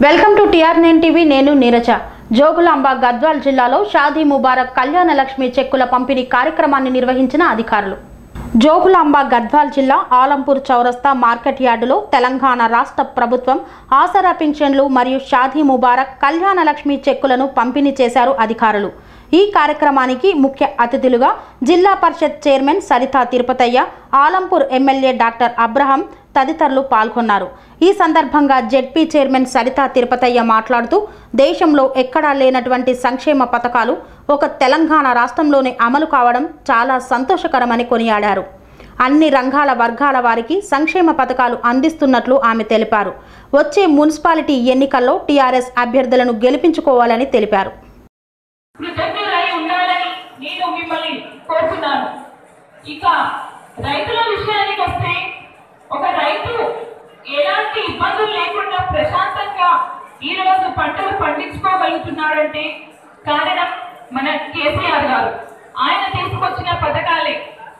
welcome to TR nine TV నేను నీరజ జోగులాంబ గద్వాల్ జిల్లాలో షాదీ ముబారక్ కళ్యాణ లక్ష్మి చెక్కుల పంపిణీ కార్యక్రమాన్ని నిర్వహించిన అధికారులు జోగులాంబ గద్వాల్ జిల్లా ఆలంపూర్ చౌరస్తా మార్కెట్ యార్డులో తెలంగాణ రాష్ట్ర ప్రభుత్వం ఆసరా పింఛన్లు మరియు షాదీ ముబారక్ కళ్యాణ లక్ష్మి చెక్కులను పంపిణీ చేశారు అధికారులు ఈ కార్యక్రమానికి ముఖ్య అతిథులుగా zilla parishad chairman Saritha Tirupathaiah Alampur MLA doctor Abraham తదితరులు పాల్గొన్నారు ఈ సందర్భంగా జెడ్పీ చైర్మన్ సరితా తిరుపతయ్య మాట్లాడుతూ దేశంలో ఎక్కడా లేనటువంటి సంక్షేమ పథకాలు ఒక తెలంగాణ రాష్ట్రంలోనే అమలు కావడం చాలా సంతోషకరమని కొనియాడారు అన్ని రంగాల వర్గాల వారికి సంక్షేమ పథకాలు అందిస్తున్నట్లు ఆమె తెలిపారు వచ్చే మున్సిపాలిటీ ఎన్నికల్లో టీఆర్ఎస్ అభ్యర్థులను గెలిపించుకోవాలని తెలిపారు కృతజ్ఞులై ఉండాలని నేను మిమ్మల్ని కోరుతున్నాను ఇక రైతుల విషయానికి వస్తే ఒక రైతు ఎలాంటి ఇబ్బందులు లేకుండా ప్రశాంతంగా ఈ రోజు పంటలు పండించుకోగలుగుతున్నాడంటే కారణం మన కేసీఆర్ గారు ఆయన తీసుకొచ్చిన పథకాలే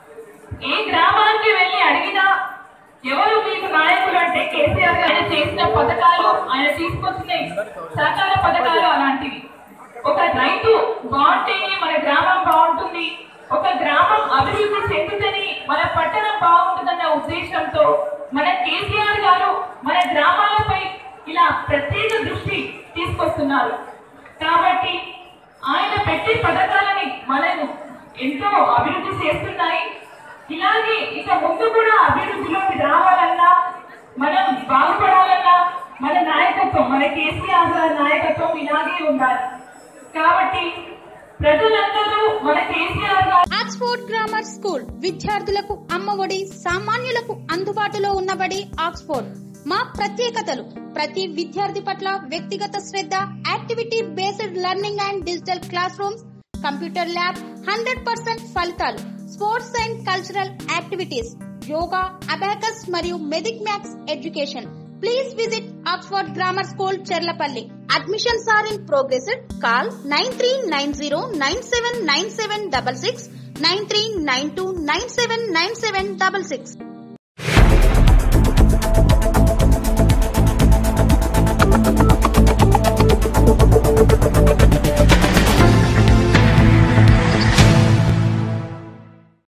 ఏ గ్రామానికి వెళ్ళి అడిగినా ఎవరు మీకు నాయకులు అంటే కేసీఆర్ గారు ఆయన చేసిన పథకాలు ఆయన తీసుకొచ్చిన సహకార పథకాలు అలాంటివి ఒక రైతు బాగుంటేనే మన గ్రామం బాగుంటుంది ఒక గ్రామం అభివృద్ధి చెందుతని మన పట్టణం బాగుంటుందన్న ఉద్దేశంతో మన కేసీఆర్ గారు మన గ్రామాలపై ఇలా ప్రత్యేక దృష్టి తీసుకొస్తున్నారు కాబట్టి ఆయన పెట్టే పథకాలని మనను ఎంతో అభివృద్ధి చేస్తున్నాయి ఇలాగే ఇక ముందు కూడా అభివృద్ధిలోకి రావాలన్నా మనం బాగుపడాలన్నా మన నాయకత్వం మన కేసీఆర్ గారి నాయకత్వం ఇలాగే ఉండాలి కాబట్టి ప్రజలందరూ మన కేసీఆర్ గారు ఆక్స్ఫోర్డ్ గ్రామర్ స్కూల్ విద్యార్థులకు అమ్మఒడి సామాన్యులకు అందుబాటులో ఉన్నబడి ఆక్స్ఫోర్డ్ మా ప్రత్యేకతలు ప్రతి విద్యార్థి పట్ల వ్యక్తిగత శ్రద్ధ activity based learning and digital classrooms computer lab hundred percent ఫలితాలు sports and cultural activities yoga abacus మరియు Vedic maths education please visit Oxford grammar school Cherlapalli admissions are in progress call nine three nine zero nine seven nine seven double six nine three nine two nine seven nine seven double six